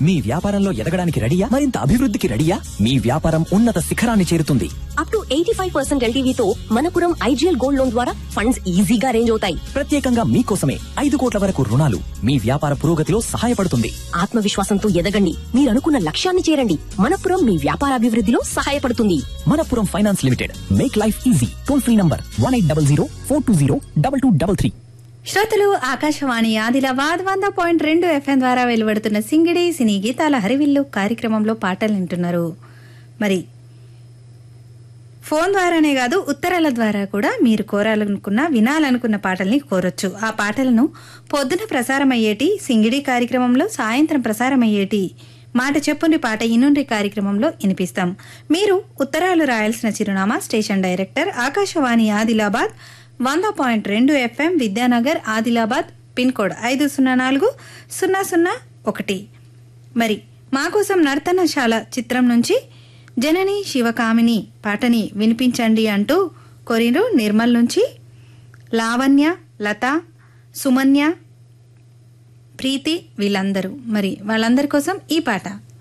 మీ వ్యాపారంలో ఎదగడానికి రెడీయా మరింత అభివృద్ధికి రెడీయా మీ వ్యాపారం ఉన్నత శిఖరాన్ని చేరుతుంది up to eighty five percent ఎల్టీవీతో మనపురం ఐజీఎల్ గోల్డ్ లోన్ ద్వారా ఫండ్స్ ఈజీగా అరేంజ్ అవుతాయి ప్రత్యేకంగా మీకోసమే ఐదు కోట్ల వరకు రుణాలు మీ వ్యాపార పురోగతిలో సహాయపడుతుంది ఆత్మవిశ్వాసంతో ఎదగండి మీరు అనుకున్న లక్ష్యాన్ని చేరండి మనపురం మీ వ్యాపారాభివృద్ధిలో సహాయపడుతుంది Manappuram finance limited make life easy toll free number one eight double zero four two zero double two double three శ్రోతలు ఆకాశవాణి ఆదిలాబాద్ వంద పాయింట్ రెండు ఎఫ్ఎం ద్వారా వెలువడుతున్న సింగిడి సినీ గీతాల హరివిల్లు కార్యక్రమంలో పాటలు వింటున్నారు మరి ఫోన్ ద్వారానే కాదు ఉత్తరాల ద్వారా కూడా మీరు కోరాలనుకున్న వినాలనుకున్న పాటల్ని కోరొచ్చు ఆ పాటలను పొద్దున ప్రసారమయ్యేటి సింగిడి కార్యక్రమంలో సాయంత్రం ప్రసారమయ్యేటి మాట చెప్పుని పాట ఇనుండి కార్యక్రమంలో వినిపిస్తాం మీరు ఉత్తరాలు రాయాల్సిన చిరునామా స్టేషన్ డైరెక్టర్ ఆకాశవాణి ఆదిలాబాద్ వంద పాయింట్ రెండు FM Vidyanagar Adilabad pin code ఐదు సున్నా నాలుగు సున్నా సున్నా ఒకటి మరి మా కోసం నర్తనశాల చిత్రం నుంచి జనని శివకామిని పాటని వినిపించండి అంటూ కొరిరు నిర్మల్ నుంచి లావణ్య లత సుమన్య ప్రీతి వీళ్ళందరూ మరి వాళ్ళందరి కోసం ఈ పాట